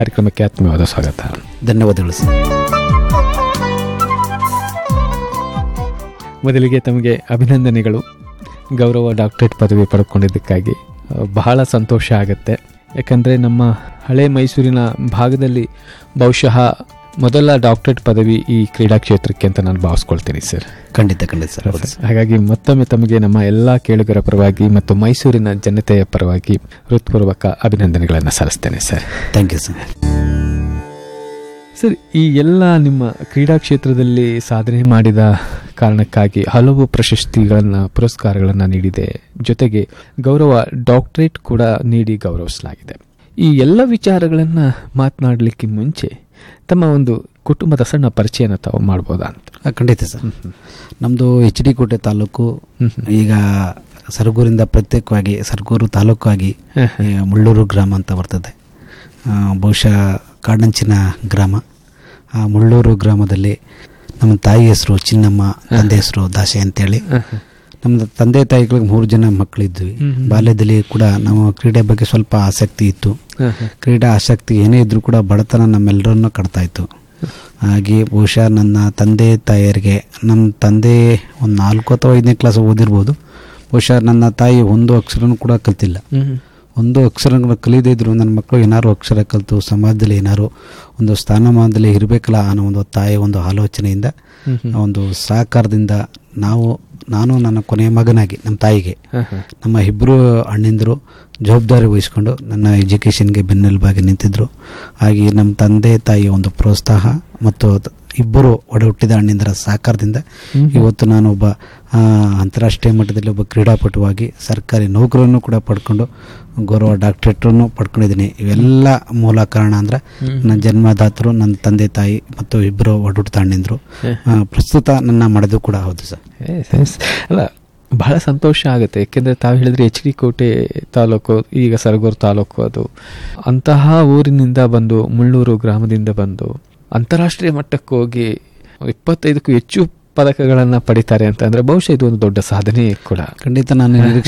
ಕಾರ್ಯಕ್ರಮಕ್ಕೆ ಆತ್ಮೀಯವಾದ ಸ್ವಾಗತ ಧನ್ಯವಾದಗಳು ಸರ್ ಮೊದಲಿಗೆ ತಮಗೆ ಅಭಿನಂದನೆಗಳು ಗೌರವ ಡಾಕ್ಟರೇಟ್ ಪದವಿ ಪಡ್ಕೊಂಡಿದ್ದಕ್ಕಾಗಿ ಆ, ಬಹಳ ಸಂತೋಷ ಆಗುತ್ತೆ ಯಾಕಂದರೆ ನಮ್ಮ ಹಳೆ ಮೈಸೂರಿನ ಭಾಗದಲ್ಲಿ ಬಹುಶಃ ಮೊದಲ ಡಾಕ್ಟರೇಟ್ ಪದವಿ ಈ ಕ್ರೀಡಾ ಕ್ಷೇತ್ರಕ್ಕೆ ಅಂತ ನಾನು ಭಾವಿಸ್ಕೊಳ್ತೀನಿ ಸರ್ ಖಂಡಿತ ಖಂಡಿತ ಸರ್ ಹೌದು ಸರ್. ಹಾಗಾಗಿ ಮತ್ತೊಮ್ಮೆ ತಮಗೆ ನಮ್ಮ ಎಲ್ಲ ಕೇಳುಗರ ಪರವಾಗಿ ಮತ್ತು ಮೈಸೂರಿನ ಜನತೆಯ ಪರವಾಗಿ ಹೃತ್ಪೂರ್ವಕ ಅಭಿನಂದನೆಗಳನ್ನು ಸಲ್ಲಿಸ್ತೇನೆ sir thank you sir sir ಈ ಎಲ್ಲ ನಿಮ್ಮ ಕ್ರೀಡಾ ಕ್ಷೇತ್ರದಲ್ಲಿ ಸಾಧನೆ ಮಾಡಿದ ಕಾರಣಕ್ಕಾಗಿ ಹಲವು ಪ್ರಶಸ್ತಿಗಳನ್ನು ಪುರಸ್ಕಾರಗಳನ್ನು ನೀಡಿದೆ ಜೊತೆಗೆ ಗೌರವ ಡಾಕ್ಟರೇಟ್ ಕೂಡ ನೀಡಿ ಗೌರವಿಸಲಾಗಿದೆ ಈ ಎಲ್ಲ ವಿಚಾರಗಳನ್ನು ಮಾತನಾಡಲಿಕ್ಕೆ ಮುಂಚೆ ತಮ್ಮ ಒಂದು ಕುಟುಂಬದ ಸಣ್ಣ ಪರಿಚಯನ ತಾವು ಮಾಡ್ಬೋದಾ ಅಂತ ಆ, ಖಂಡಿತ ಸರ್ ನಮ್ಮದು ಎಚ್ ಡಿ ಕೋಟೆ ತಾಲೂಕು ಹ್ಮ್ ಹ್ಮ್. ಈಗ ಸರಗೂರಿಂದ ಪ್ರತ್ಯೇಕವಾಗಿ ಸರಗೂರು ತಾಲೂಕು ಆಗಿ ಹ, ಹ. ಈ ಮುಳ್ಳೂರು ಗ್ರಾಮ ಅಂತ ಬರ್ತದೆ ಆ, ಬಹುಶಃ ಕಾಡಂಚಿನ ಗ್ರಾಮ ಆ ಮುಳ್ಳೂರು ಗ್ರಾಮದಲ್ಲಿ ನಮ್ಮ ತಾಯಿ ಹೆಸರು ಚಿನ್ನಮ್ಮ ತಂದೆ ಹೆಸರು ದಾಸೆ ಅಂತೇಳಿ ಹ, ಹ. ನಮ್ಮ ತಂದೆ ತಾಯಿಗಳಿಗೆ ಮೂರು ಜನ ಮಕ್ಕಳಿದ್ವಿ ಹ್ಮ್ ಹ್ಮ್. ಬಾಲ್ಯದಲ್ಲಿ ಕೂಡ ನಾವು ಕ್ರೀಡೆ ಬಗ್ಗೆ ಸ್ವಲ್ಪ ಆಸಕ್ತಿ ಇತ್ತು ಹ, ಹ. ಕ್ರೀಡಾ ಆಸಕ್ತಿ ಏನೇ ಇದ್ರೂ ಕೂಡ ಬಡತನ ನಮ್ಮೆಲ್ಲರನ್ನು ಕಟ್ತಾ ಇತ್ತು ಹಾಗೆ ಬಹುಶಃ ನನ್ನ ತಂದೆ ತಾಯಿಯರಿಗೆ ನಮ್ಮ ತಂದೆ ಒಂದು ನಾಲ್ಕು ಅಥವಾ ಐದನೇ ಕ್ಲಾಸ್ ಓದಿರ್ಬೋದು ಬಹುಶಃ ನನ್ನ ತಾಯಿ ಒಂದು ಅಕ್ಷರನೂ ಕೂಡ ಕಲ್ತಿಲ್ಲ ಹ್ಮ್ ಹ್ಮ್. ಒಂದು ಅಕ್ಷರಗಳು ಕಲಿಯದೇ ಇದ್ರು ನನ್ನ ಮಕ್ಕಳು ಏನಾರು ಅಕ್ಷರ ಕಲಿತು ಸಮಾಜದಲ್ಲಿ ಏನಾರು ಒಂದು ಸ್ಥಾನಮಾನದಲ್ಲಿ ಇರಬೇಕಲ್ಲ ಅನ್ನೋ ಒಂದು ತಾಯಿಯ ಒಂದು ಆಲೋಚನೆಯಿಂದ ಹ್ಮ್ ಹ್ಮ್. ಆ ಒಂದು ಸಹಕಾರದಿಂದ ನಾವು ನಾನು ನನ್ನ ಕೊನೆಯ ಮಗನಾಗಿ ನಮ್ಮ ತಾಯಿಗೆ ಹ, ಹ. ನಮ್ಮ ಇಬ್ಬರು ಅಣ್ಣಿಂದರು ಜವಾಬ್ದಾರಿ ವಹಿಸ್ಕೊಂಡು ನನ್ನ ಎಜುಕೇಷನ್ಗೆ ಬೆನ್ನೆಲುಬಾಗಿ ನಿಂತಿದ್ದರು ಹಾಗೆ ನಮ್ಮ ತಂದೆ ತಾಯಿಯ ಒಂದು ಪ್ರೋತ್ಸಾಹ ಮತ್ತು ತ- ಇಬ್ಬರು ಒಡ ಹುಟ್ಟಿದ ಅಣ್ಣಿಂದರ ಸಹಕಾರದಿಂದ ಹ್ಮ್. ಇವತ್ತು ನಾನು ಒಬ್ಬ ಆ, ಅಂತಾರಾಷ್ಟ್ರೀಯ ಮಟ್ಟದಲ್ಲಿ ಒಬ್ಬ ಕ್ರೀಡಾಪಟುವಾಗಿ ಸರ್ಕಾರಿ ನೌಕರನ್ನು ಕೂಡ ಪಡ್ಕೊಂಡು ಗೌರವ ಡಾಕ್ಟ್ರೇಟನ್ನು ಪಡ್ಕೊಂಡಿದ್ದೀನಿ ಇವೆಲ್ಲ ಮೂಲ ಕಾರಣ ಅಂದ್ರೆ ಹ್ಮ್. ನನ್ನ ಜನ್ಮದಾತರು ನನ್ನ ತಂದೆ ತಾಯಿ ಮತ್ತು ಇಬ್ಬರು ಒಡಹುಟ್ಟಿದ ಅಣ್ಣಿಂದರು ಹ. ಆ, ಪ್ರಸ್ತುತ ನನ್ನ ಮಾಡೋದು ಕೂಡ ಹೌದು ಸರ್ ಎಸ್, ಎಸ್. ಅಲ್ಲ ಬಹಳ ಸಂತೋಷ ಆಗುತ್ತೆ ಯಾಕೆಂದರೆ ತಾವು ಹೇಳಿದ್ರೆ ಎಚ್ ಡಿ ಕೋಟೆ ತಾಲೂಕು ಈಗ ಸರಗೂರು ತಾಲೂಕು ಅದು ಅಂತಹ ಊರಿನಿಂದ ಬಂದು ಮುಳ್ಳೂರು ಗ್ರಾಮದಿಂದ ಬಂದು ಅಂತಾರಾಷ್ಟ್ರೀಯ ಮಟ್ಟಕ್ಕೆ ಹೋಗಿ ಇಪ್ಪತ್ತೈದಕ್ಕೂ ಹೆಚ್ಚು ಪದಕಗಳನ್ನು ಪಡಿತಾರೆ ಅಂತ ಅಂದರೆ ಬಹುಶಃ ಇದು ಒಂದು ದೊಡ್ಡ ಸಾಧನೆ ಕೂಡ ಖಂಡಿತ ನಾನು ನಿರೀಕ್ಷೆ